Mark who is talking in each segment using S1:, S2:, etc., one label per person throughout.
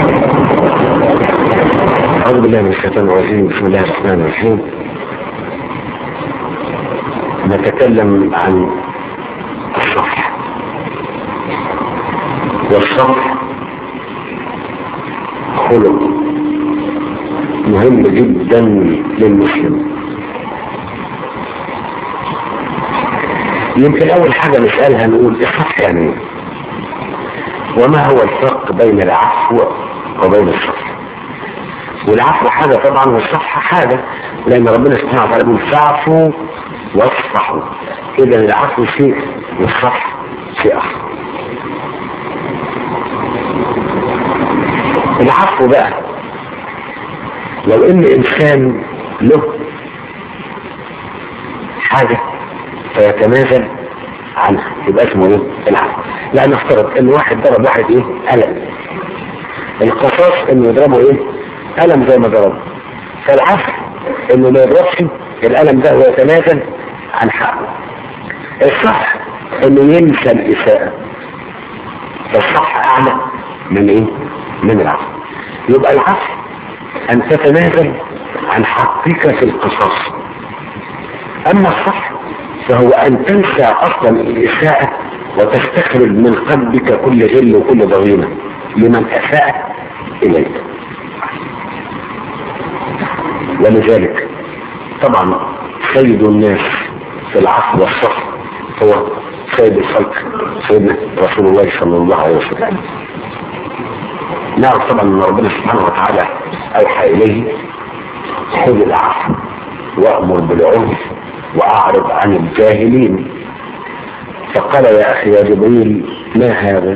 S1: أعوذ بالله من الشيطان الرجيم بسم الله الرحمن الرحيم نتكلم عن الصح والصح خلق مهم جدا للمسلم يمكن أول حاجة نسألها نقول الصح يعني ايه؟ وما هو الفرق بين العفو وبين الصفح والعفو حاجة طبعا والصفح حاجة لأن ربنا سبحانه وتعالى يقول فاعفوا واصفحوا إذا العفو شيء والصفح شيء آخر العفو بقى لو ان انسان له حاجة فيتنازل عنها يبقى اسمه ايه العفو لا نفترض ان واحد ضرب واحد ايه قلم القصاص انه يضربه ايه قلم زي ما ضربه فالعفو انه ما يضربش القلم ده ويتنازل عن حقه الصح انه ينسى الاساءة فالصح اعلى من ايه من العفو يبقى العفو ان تتنازل عن حقك في القصاص اما الصح فهو ان تنسى اصلا الاساءة وتستخرج من قلبك كل غل وكل ضغينة لمن اساء اليك ولذلك طبعا سيد الناس في العفو والصف هو سيد الخلق سيدنا رسول الله صلى الله عليه وسلم نعرف طبعا ان ربنا سبحانه وتعالى اوحى اليه خذ العفو وامر بالعرف واعرض عن الجاهلين فقال يا اخي يا جبريل ما هذا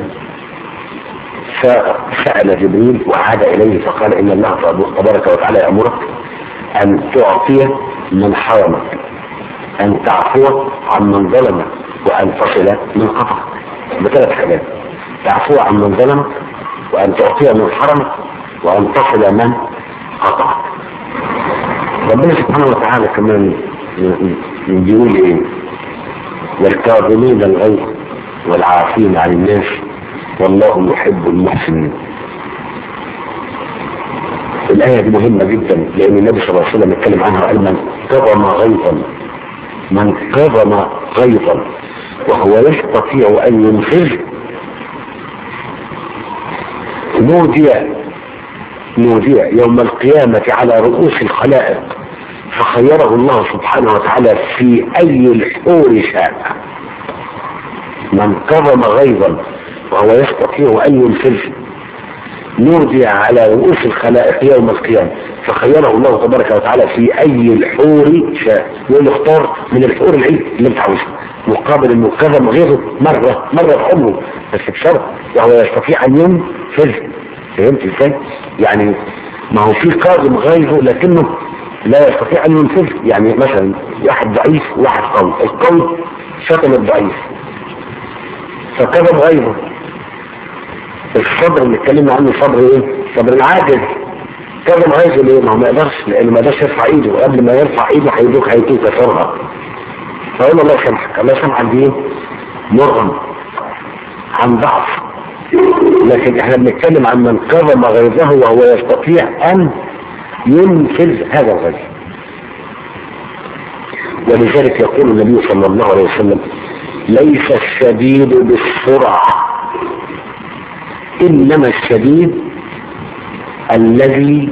S1: فسأل جبريل وعاد اليه فقال ان الله تبارك وتعالى يأمرك ان تعطي من حرمك ان تعفو عن من ظلمك وان تصل من قطعك بثلاث حاجات تعفو عن من ظلمك وان تعطي من حرمك وان تصل من قطعك ربنا سبحانه وتعالى كمان بيقول ايه والكاظمين الغيظ والعافين عن الناس والله يحب المحسنين الآية دي مهمة جدا لأن النبي صلى الله عليه وسلم اتكلم عنها وقال من كظم غيظا من كظم غيظا وهو يستطيع أن ينفذ نودي نودي يوم القيامة على رؤوس الخلائق فخيره الله سبحانه وتعالى في أي الحور شاء من كظم غيظا وهو يستطيع أن ينفذ نودي على رؤوس الخلائق يوم القيامة فخيره الله تبارك وتعالى في أي الحور شاء يقول اختار من الحور العين اللي انت عاوزها مقابل انه كظم غيره مرة مرة في عمره بس بشرط وهو يستطيع أن ينفذ فهمت ازاي؟ يعني ما هو في كاظم غيظه لكنه لا يستطيع ان ينفذ يعني مثلا واحد ضعيف وواحد قوي القوي شتم الضعيف فكذب غيظه الصبر اللي اتكلمنا عنه صبر ايه صبر العاجز كذب غيظه ليه ما هو ما يقدرش لانه ما يقدرش يرفع ايده وقبل ما يرفع ايده هيدوك هيدوك كسرها فقول الله يسامحك الله يسامحك دي مرغم عن ضعف لكن احنا بنتكلم عن من كظم غيظه وهو يستطيع ان ينفذ هذا الغيظ ولذلك يقول النبي صلى الله عليه وسلم ليس الشديد بالسرعة انما الشديد الذي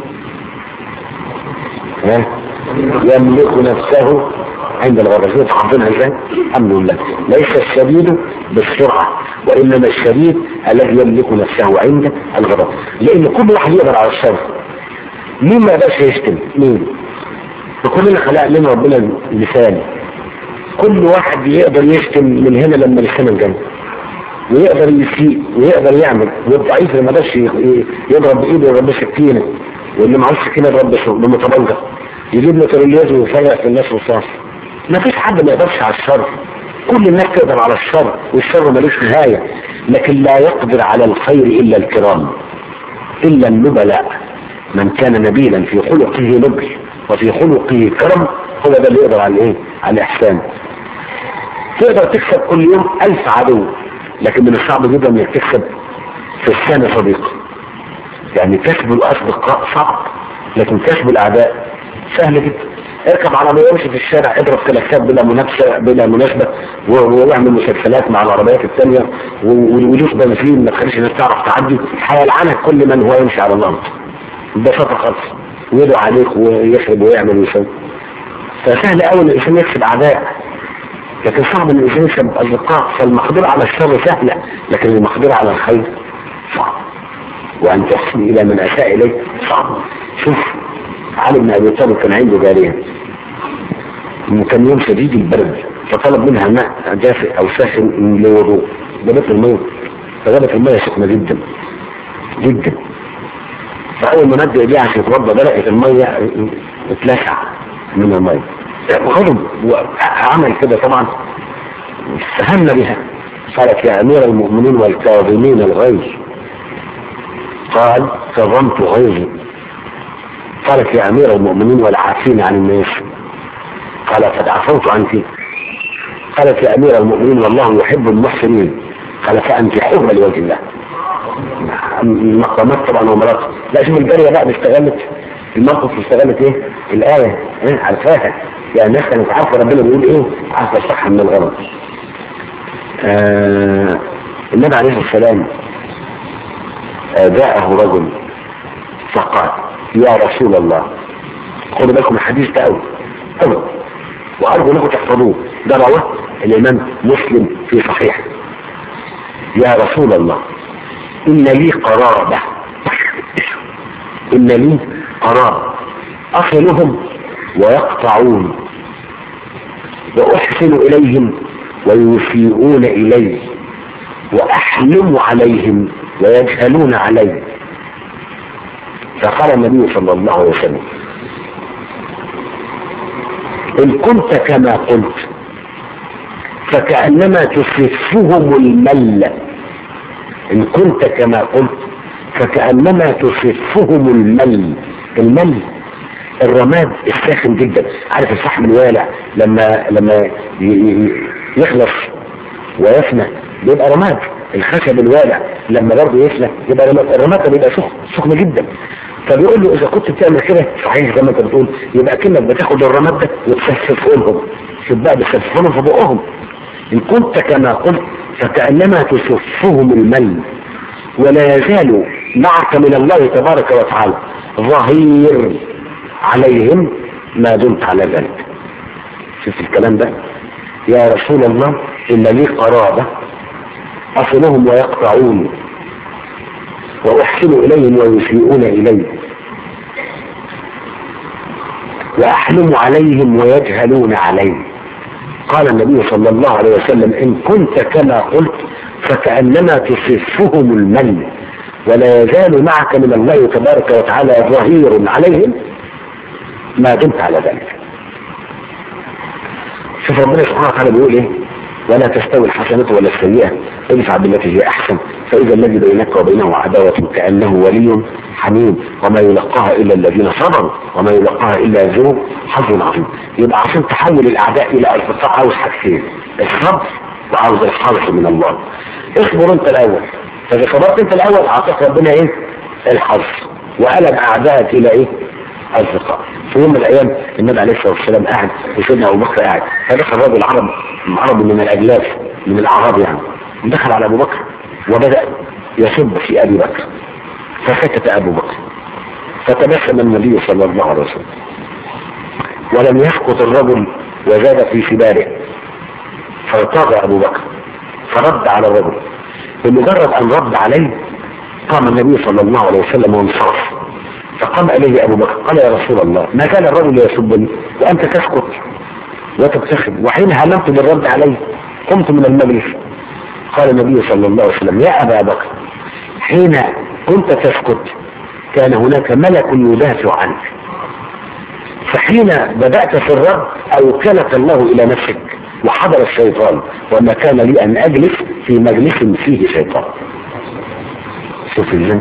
S1: يملك نفسه عند الغضب شوف حافظينها ازاي الحمد لله ليس الشديد بالسرعة وانما الشديد الذي يملك نفسه عند الغضب لان كل واحد يقدر على الشر مين ما يقدرش يشتم مين وكلنا خلق لنا ربنا لسان كل واحد يقدر يشتم من هنا لما لسانه الجنة ويقدر يسيء ويقدر يعمل والضعيف اللي ما قدرش يضرب بايده يضرب سكينه واللي معهوش سكينه يضرب بمتبلغه يجيب له تريليات ويفرق في الناس وصاص ما فيش حد ما يقدرش على الشر كل الناس تقدر على الشر والشر ملوش نهايه لكن لا يقدر على الخير الا الكرام الا النبلاء من كان نبيلا في خلقه نبل وفي خلقه كرم هو ده اللي يقدر على الايه على الاحسان تقدر تكسب كل يوم ألف عدو لكن من الصعب جدا انك تكسب في السنة صديق يعني كسب الاصدقاء صعب لكن كسب الاعداء سهل جدا اركب عربية وامشي في الشارع اضرب كلاكسات بلا منافسة بلا مناسبة و- واعمل مسلسلات مع العربيات الثانية و- ودوس بنزين ما تخليش الناس تعرف تعدي هيلعنك كل من هو يمشي على الارض ببساطة خالص ويدعو عليك ويخرب ويعمل ويسوي فسهل قوي ان الانسان يكسب اعداء لكن صعب ان الانسان يكسب اصدقاء فالمقدرة على الشر سهلة لكن المقدرة على الخير صعب وان تحسن الى من اساء اليك صعب شوف علي بن ابي طالب كان عنده جارية وكان يوم شديد البرد فطلب منها ماء دافئ او ساخن للوضوء جابت المية فجابت المية سخنة جدا جدا فاول ما مد ايديه عشان يتوضا بدات المية اتلسع من المية غضب وعمل كده طبعا استهن بها قالت يا امير المؤمنين والكاظمين الغيظ قال كظمت غيظي قالت يا امير المؤمنين والعافين عن الناس قال قد عفوت عنك قالت يا امير المؤمنين والله يحب المحسنين قال فانكحوها لوجه الله المقامات طبعا ومرات لا شوف الجاريه بقى استغلت الموقف استغلت ايه الايه ايه عارفاها يعني الناس كانت عارفه ربنا بيقول ايه عارفه الصح من الغلط آه النبي عليه السلام آه جاءه رجل فقال يا رسول الله خدوا بالكم الحديث ده قوي قوي وارجو انكم تحفظوه ده رواه الامام مسلم في صحيح يا رسول الله ان لي قرابه ان لي قرابه اصلهم ويقطعون واحسن اليهم ويسيئون الي واحلم عليهم ويجهلون علي فقال النبي صلى الله عليه وسلم إن كنت كما قلت فكأنما تسفهم المل إن كنت كما قلت فكأنما تسفهم المل المل الرماد الساخن جدا عارف الفحم الوالع لما لما ي- ي- يخلص ويفنى بيبقى رماد الخشب الوالع لما برضه يفنى يبقى رماد الرماد ده بيبقى سخن سخن جدا فبيقول له اذا كنت بتعمل كده صحيح زي ما انت بتقول يبقى كانك بتاخد الرماد ده وتسففه لهم شوف بقى بتسففه لهم في بقهم ان كنت كما قلت فكانما تسفهم المل ولا يزال معك من الله تبارك وتعالى ظهير عليهم ما دمت على ذلك شوف الكلام ده يا رسول الله إن لي قرابة أصلهم ويقطعون وأحسن إليهم ويسيئون إلي وأحلم عليهم ويجهلون علي قال النبي صلى الله عليه وسلم إن كنت كما قلت فكأنما تصفهم المن ولا يزال معك من الله تبارك وتعالى ظهير عليهم ما دمت على ذلك شوف ربنا سبحانه وتعالى بيقول ايه ولا تستوي الحسنة ولا السيئة ادفع بالتي هي احسن فاذا الذي بينك وبينه عداوة كأنه ولي حميم وما يلقاها الا الذين صبروا وما يلقاها الا ذو حظ عظيم يبقى عشان تحول الاعداء الى اصدقاء عاوز حاجتين الصبر وعاوز الحظ من الله اصبر انت الاول فاذا صبرت انت الاول اعطيك ربنا ايه الحظ وقلب اعدائك الى ايه اصدقاء في يوم من الايام النبي عليه الصلاه والسلام قاعد وسيدنا ابو بكر قاعد فدخل رجل عرب عربي من الاجلاف من الاعراب يعني دخل على ابو بكر وبدا يسب في ابي بكر فسكت ابو بكر فتبسم النبي صلى الله عليه وسلم ولم يسقط الرجل وزاد في سباره فارتضى ابو بكر فرد على الرجل بمجرد ان رد عليه قام النبي صلى الله عليه وسلم وانصرف فقام اليه ابو بكر قال يا رسول الله ما كان الرجل يسبني وانت تسكت وتبتسم وحين هممت بالرد عليه قمت من المجلس قال النبي صلى الله عليه وسلم يا ابا بكر حين كنت تسكت كان هناك ملك يدافع عنك فحين بدأت في الرد أوكلك الله إلى نفسك وحضر الشيطان وما كان لي أن أجلس في مجلس فيه شيطان شوف ازاي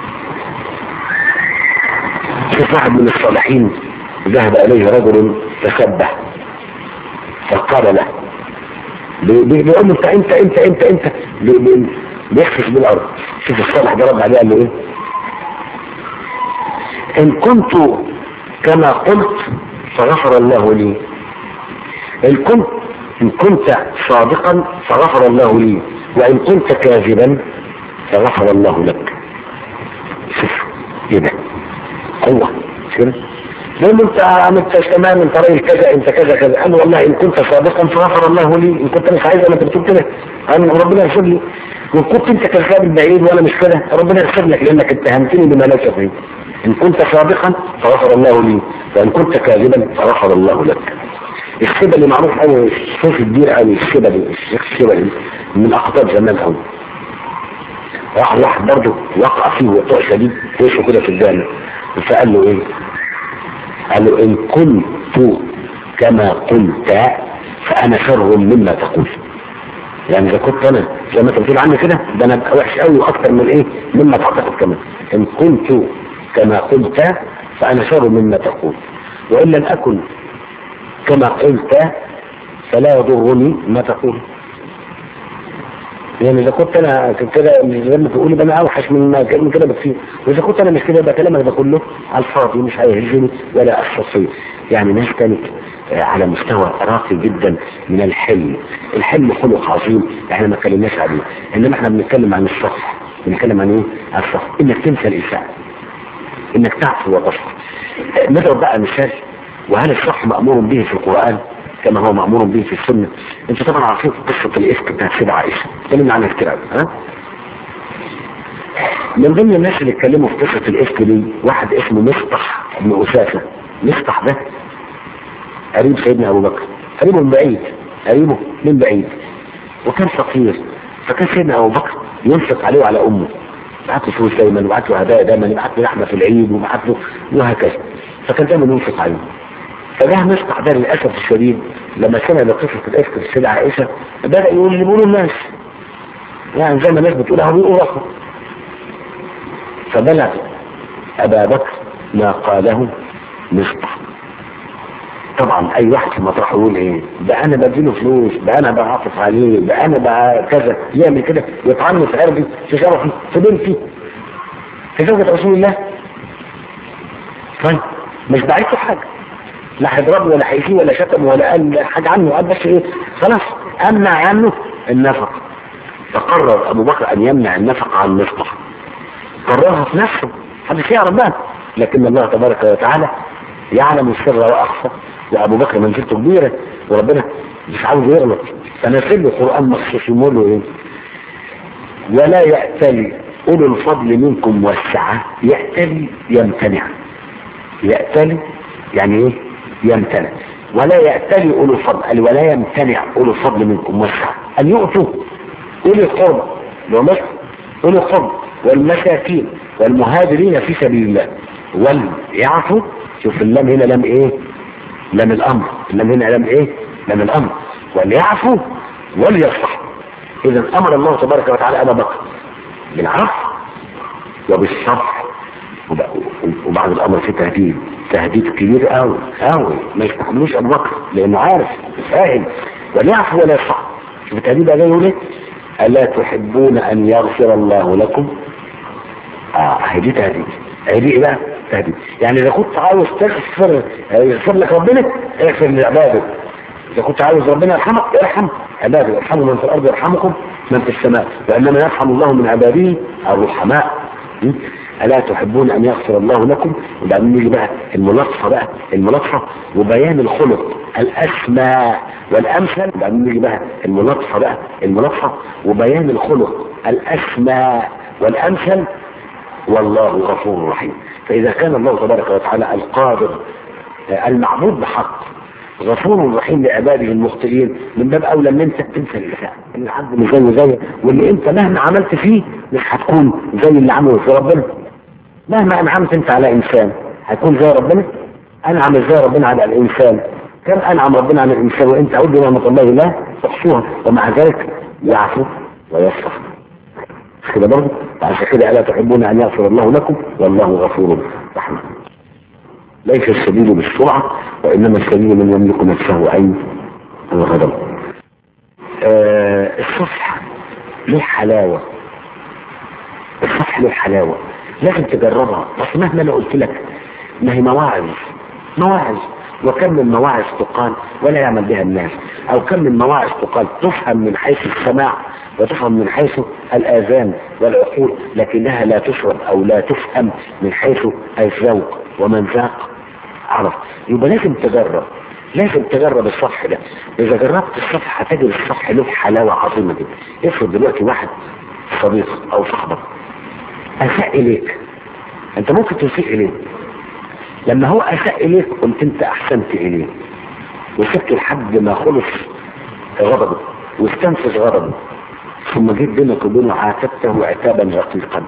S1: شوف واحد من الصالحين ذهب إليه رجل تسبه فقال له بي- بي- بيقول له انت انت انت انت انت بي- بي- بيخفش بالارض شوف الصالح ده رد عليه قال له ايه ان كنت كما قلت فغفر الله لي ان كنت ان كنت صادقا فغفر الله لي وان كنت كاذبا فغفر الله لك شوف ايه ده قوة كده لما انت عملت تمام انت راجل كذا انت كذا كذا قال والله ان كنت صادقا فغفر الله لي ان كنت مش عايز ما انت بتقول كده انا ربنا يغفر لي وان كنت انت كذاب بعيد وانا مش كده ربنا يغفر لك لانك اتهمتني بما ليس فيه ان كنت صادقا فغفر الله لي وان كنت كاذبا فغفر الله لك الشبه اللي معروف قوي الشيخ الكبير قوي الشبه الشيخ الشبه من اخطاء زمان قوي راح واحد برضه وقع فيه وقوع شديد وشه كده في الجامع فقال له ايه قال له ان كنت كما قلت فانا شر مما تقول يعني اذا كنت انا زي ما انت بتقول عني كده ده انا ابقى وحش قوي واكتر من ايه مما تعتقد كمان ان كنت كما قلت فانا شر مما تقول وان لم اكن كما قلت فلا يضرني ما تقول يعني اذا كنت انا كده زي ما تقولي ده انا اوحش من من كده بكثير واذا كنت انا مش كده يبقى كلامك ده كله على الفاضي مش هيهزني ولا اثر فيا يعني ناس كانت على مستوى راقي جدا من الحلم الحلم خلق عظيم احنا ما اتكلمناش عليه انما احنا بنتكلم عن الصفح بنتكلم عن ايه عن الصفح انك تنسى الانسان انك تعفو وتصفح نضرب بقى مثال وهل الصح مأمور به في القرآن كما هو مأمور به في السنة انت طبعا عارفين قصة الإفك بتاعت سيدة عائشة اتكلمنا عنها كتير قوي ها من ضمن الناس اللي اتكلموا في قصة الإفك دي واحد اسمه مصطح بن أساسة مصطح ده قريب سيدنا أبو بكر قريبه من بعيد قريبه من بعيد وكان فقير فكان سيدنا أبو بكر ينفق عليه وعلى أمه بعت له فلوس دايما وبعت له هدايا دايما يبعت له لحمه في العيد وبعت له وهكذا فكان دايما ينفق عليه فجاه مصطح ده للاسف الشديد لما سمع بقصه الافك السيدة عائشه بدا يقول اللي بيقولوا الناس يعني زي ما الناس بتقول اهو بيقولوا رقم فبلغ ابا بكر ما قاله مصطح طبعا اي واحد في مطرحه يقول ايه ده انا بديله فلوس ده انا بعاطف عليه ده انا بقى كذا يعمل كده يطعني في عرضي في شرفي في بنتي في زوجة رسول الله طيب مش بعيد حاجه لا هيضربه ولا هيجيه ولا شتم ولا قال حاجه عنه قال بس ايه خلاص امنع عنه النفقه فقرر ابو بكر ان يمنع النفقه عن مصطفى قررها في نفسه محدش يعرف بقى لكن الله تبارك وتعالى يعلم السر واخفى وابو بكر منزلته كبيره وربنا مش عاوز يغلط فنزل له قران مخصوص يقول له ايه ولا يأتلي أولو الفضل منكم والسعة يأتلي يمتنع يأتلي يعني ايه يمتنع ولا يأتلي أولو الفضل قال ولا يمتنع أولو الفضل منكم والسعة أن يؤتوا أولي القرب لو مصر أولي القرب والمساكين والمهاجرين في سبيل الله وليعفوا شوف اللام هنا لام ايه لام الامر اللام هنا لام ايه لام الامر وليعفوا وليصفحوا اذا امر الله تبارك وتعالى ابا بكر بالعفو وبالصفح وبعد الامر في تهديد تهديد كبير قوي قوي ما يستحملوش ابو بكر لانه عارف فاهم وليعفو ولا يصفح شوف التهديد ده يقول ايه الا تحبون ان يغفر الله لكم اه هدي تهديد هدي ايه بقى تهديد يعني اذا كنت عاوز تغفر يغفر لك ربنا اغفر لعبادك اذا كنت عاوز ربنا يرحمك ارحم عبادك ارحموا من في الارض يرحمكم من في السماء وانما يرحم الله من عباده الرحماء ألا تحبون أن يغفر الله لكم وبعدين نيجي بقى الملطفة بقى الملطفة وبيان الخلق الأسمى والأمثل وبعدين نيجي بقى الملطفة بقى الملطفة وبيان الخلق الأسمى والأمثل والله غفور رحيم فإذا كان الله تبارك وتعالى القادر المعبود بحق غفور رحيم لعباده المخطئين من باب اولى ان انت تنسى الانسان ان حد مش زيه زيك واللي انت مهما عملت فيه مش هتكون زي اللي عمله في ربنا مهما انعمت انت على انسان هتكون زي ربنا انعم ازاي ربنا على الانسان كم انعم ربنا على الانسان وانت عود نعمه الله لا تحصوها ومع ذلك يعفو ويصفح مش كده برضه عشان كده الا تحبون ان يغفر الله لكم والله غفور رحيم ليس السبيل بالسرعة وإنما السبيل من يملك نفسه أي الغضب آه الصفح له حلاوة الصفح له حلاوة لازم تجربها بس مهما انا قلت لك ما هي مواعظ مواعظ وكم من مواعظ تقال ولا يعمل بها الناس او كم من مواعظ تقال تفهم من حيث السماع وتفهم من حيث الاذان والعقول لكنها لا تشرب او لا تفهم من حيث الذوق ومن ذاق عرف يبقى لازم تجرب لازم تجرب الصفح ده اذا جربت الصفح هتجد الصفح له حلاوه عظيمه جدا افرض دلوقتي واحد صديق او صاحبك اساء اليك انت ممكن تسيء اليه لما هو اساء اليك قلت انت احسنت اليه وسبت لحد ما خلص غضبه واستنفذ غضبه ثم جيت بينك وبينه عاتبته عتابا رقيقا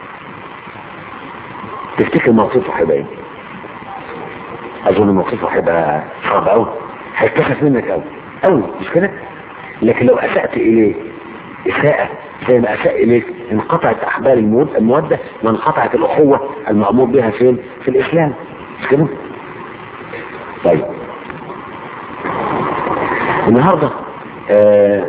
S1: تفتكر موقفه هيبقى ايه؟ اظن موقفه هيبقى صعب قوي هيتكسف منك قوي قوي مش كده؟ لكن لو اسأت اليه اساءة زي ما اساء اليك انقطعت احبال المود المودة وانقطعت الاخوة المأمور بها فين؟ في الاسلام مش كده؟ طيب النهارده آه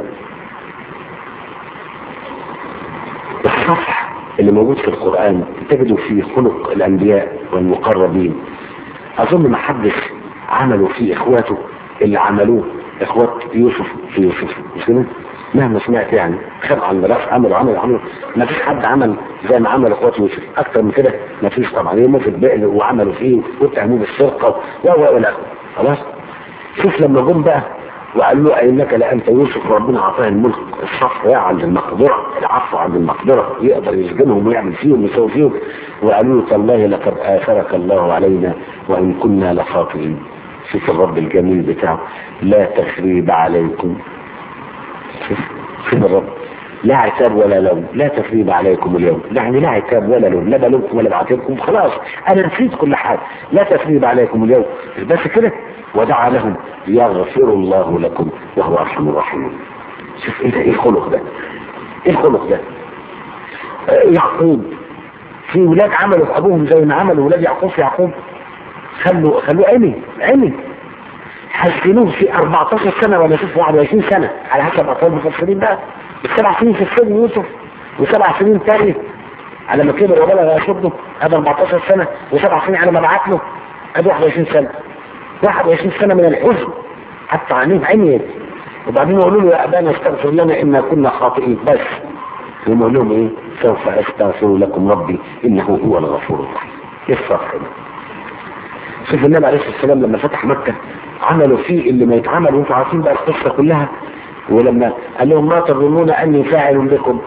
S1: الصفح اللي موجود في القرآن تجدوا فيه خلق الأنبياء والمقربين أظن ما حدش عملوا فيه إخواته اللي عملوه إخوات يوسف في يوسف مش كده؟ مهما سمعت يعني خد عن راس عملوا عملوا عملوا ما فيش حد عمل زي ما عمل اخوات يوسف اكتر من كده ما فيش طبعا يوم في البئر وعملوا فيه واتهموه بالسرقه و و الى خلاص شوف لما جم بقى وقال له انك لانت يوسف ربنا اعطاه الملك الصفر عند المقدره العفو عند المقدره يقدر يسجنهم ويعمل فيهم ويسوي فيهم وقالوا له تالله لقد اثرك الله علينا وان كنا لخاطئين شوف الرب الجميل بتاعه لا تخريب عليكم شوف شوف الرب لا عتاب ولا لوم لا تخريب عليكم اليوم يعني لا عتاب ولا لوم لا بلومكم ولا بعاتبكم خلاص انا نسيت كل حاجه لا تخريب عليكم اليوم بس كده ودعا لهم يغفر الله لكم وهو ارحم الراحمين شوف ايه ده ايه الخلق ده ايه الخلق ده آه يعقوب في ولاد عملوا في ابوهم زي ما عملوا ولاد يعقوب في يعقوب خلوا خلوه عمي عمي حسنوه في 14 سنة ولا شوف 21 سنة على حسب أطفال المفسرين بقى السبع سنين في السجن يوسف وسبع سنين تاني على ما كبر وبلغ أشده هذا 14 سنة وسبع سنين على ما بعت له هذا 21 سنة 21 سنة من الحزن حتى عينيه عميت وبعدين يقولوا له يا أبانا استغفر لنا إنا كنا خاطئين بس يقول لهم إيه سوف أستغفر لكم ربي إنه هو الغفور الرحيم إيه الصفح ده شوف النبي عليه الصلاة والسلام لما فتح مكة عملوا فيه اللي ما يتعمل وانتم عارفين بقى القصة كلها ولما قال لهم ما تظنون أني فاعل بكم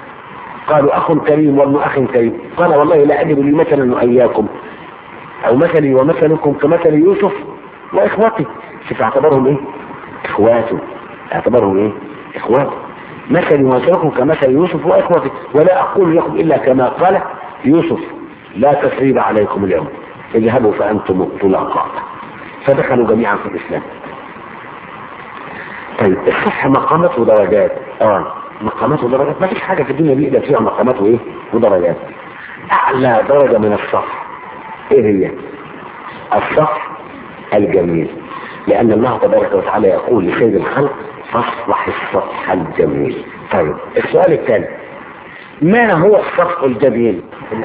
S1: قالوا أخ كريم وابن أخ كريم قال والله لا أجد لي مثلا وإياكم أو مثلي ومثلكم كمثل يوسف وإخوتي شوف اعتبرهم إيه إخواته اعتبرهم إيه إخواته مثلي ومثلكم كمثل يوسف وإخوتي ولا أقول لكم إلا كما قال يوسف لا تسريب عليكم اليوم اذهبوا فأنتم طلقاء فدخلوا جميعا في الإسلام طيب الصح مقامات ودرجات اه مقامات ودرجات ما فيش حاجة في الدنيا بيقدر فيها مقامات وايه ودرجات اعلى درجة من الصح ايه هي الصح الجميل لان الله تبارك وتعالى يقول لسيد الخلق فاصلح الصفح الجميل طيب السؤال الثاني ما هو الصفح الجميل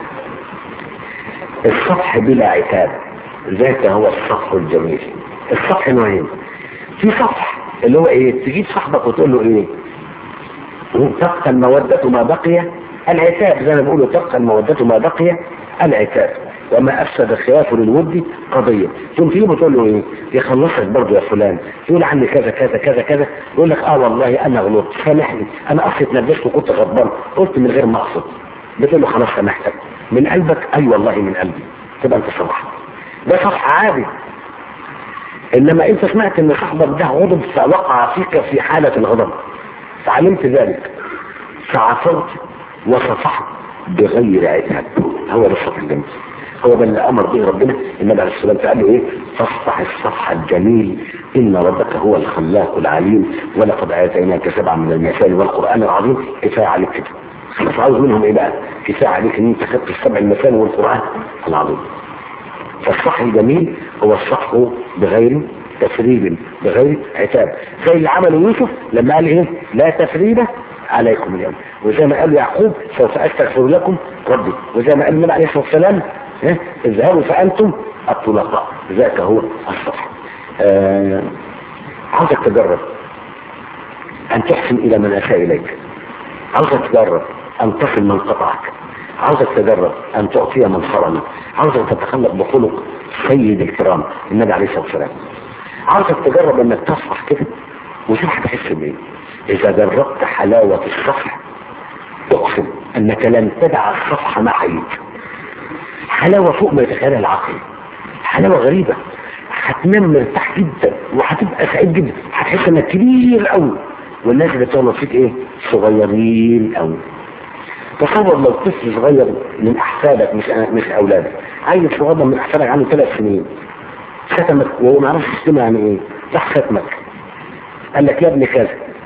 S1: الصفح بلا عتاب ذاك هو الصفح الجميل الصفح نوعين في صفح اللي هو ايه تجيب صاحبك وتقول له ايه تبقى المودة ما بقي العتاب زي ما بيقولوا تبقى المودة ما بقي العتاب وما افسد الخلاف للود قضية تقوم تجيبه تقول له ايه يخلصك برضه يا فلان يقول عني كذا كذا كذا كذا يقول لك اه والله انا غلطت سامحني انا اصلي اتنرفزت وكنت غضبان قلت من غير ما اقصد بتقول له خلاص سامحتك من قلبك اي أيوة والله من قلبي تبقى انت صح ده صح عادي انما انت سمعت ان صاحبك ده غضب فوقع فيك في حالة الغضب فعلمت ذلك فعصرت وصفحت بغير عتاب هو ده الصف الجميل هو ده اللي امر به ربنا النبي عليه الصلاه والسلام قال له ايه فاصفح الصفح الجميل ان ربك هو الخلاق العليم ولقد اتيناك سبعا من المثال والقران العظيم كفايه عليك كده خلاص عاوز منهم ايه بقى كفايه عليك ان انت خدت السبع المثال والقران العظيم فالصح الجميل هو الصح بغير تفريب بغير عتاب زي اللي عمله يوسف لما قال ايه لا تفريب عليكم اليوم وزي ما قال يعقوب سوف استغفر لكم ربي وزي ما قال النبي عليه الصلاه والسلام اذهبوا فانتم الطلقاء ذاك هو الصفح آه عاوزك تجرب ان تحسن الى من اساء اليك عاوزك تجرب ان تصل من قطعك عاوزك تجرب ان تعطي من حرمك عاوزك تتخلق بخلق سيد الكرام النبي عليه الصلاه والسلام عاوزك تجرب انك تصفح كده وشوف هتحس بايه اذا جربت حلاوه الصفح اقسم انك لن تدع الصفح معك حلاوه فوق ما يتخيلها العقل حلاوه غريبه هتنام مرتاح جدا وهتبقى سعيد جدا هتحس انك كبير قوي والناس اللي بتغلط فيك ايه صغيرين قوي تصور لو طفل صغير من احفادك مش مش اولادك عيل صغير من احفادك عنده ثلاث سنين ختمك وهو ما يعرفش يشتمها يعني ايه راح ختمك قال لك يا ابني كذا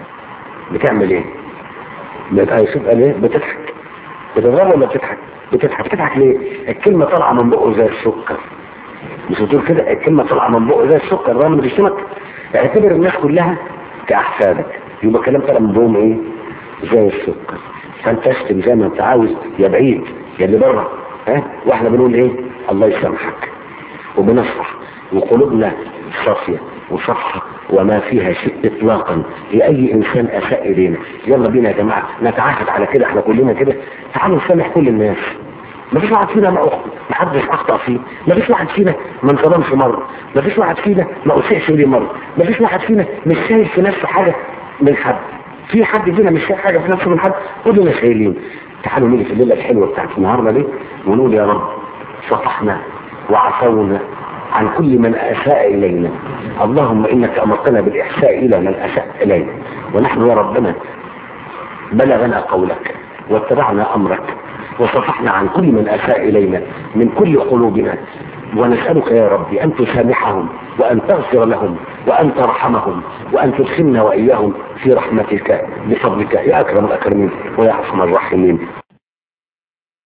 S1: بتعمل ايه؟ بتبقى يوسف قال ايه؟ بتضحك بتضرب ولا بتضحك؟ بتضحك بتضحك ليه؟ الكلمه طالعه من بقه زي السكر مش بتقول كده الكلمه طالعه من بقه زي السكر الراجل بيشتمك اعتبر الناس كلها كاحفادك يبقى الكلام طالع من بقهم ايه؟ زي السكر فانت اشتم زي ما انت عاوز يا بعيد يا اللي بره ها واحنا بنقول ايه؟ الله يسامحك وبنصفح وقلوبنا صافيه وصفحه وما فيها شيء اطلاقا لاي انسان اساء الينا يلا بينا يا جماعه نتعاهد على كده احنا كلنا كده تعالوا نسامح كل الناس ما فيش واحد فينا ما اخطا ما حدش اخطا فيه ما فيش واحد فينا ما انظلمش مره ما فيش واحد فينا ما اسئش ليه مره ما فيش واحد فينا مش شايل في نفسه حاجه من حد في حد فينا مش شايل حاجه في نفسه من حد كلنا شايلين تعالوا نيجي في الليله الحلوه بتاعت النهارده دي ونقول يا رب صفحنا وعفونا عن كل من أساء إلينا اللهم إنك أمرتنا بالإحساء إلى من أساء إلينا ونحن يا ربنا بلغنا قولك واتبعنا أمرك وصفحنا عن كل من أساء إلينا من كل قلوبنا ونسألك يا ربي أن تسامحهم وأن تغفر لهم وأن ترحمهم وأن تدخلنا وإياهم في رحمتك بفضلك يا أكرم الأكرمين ويا أرحم الراحمين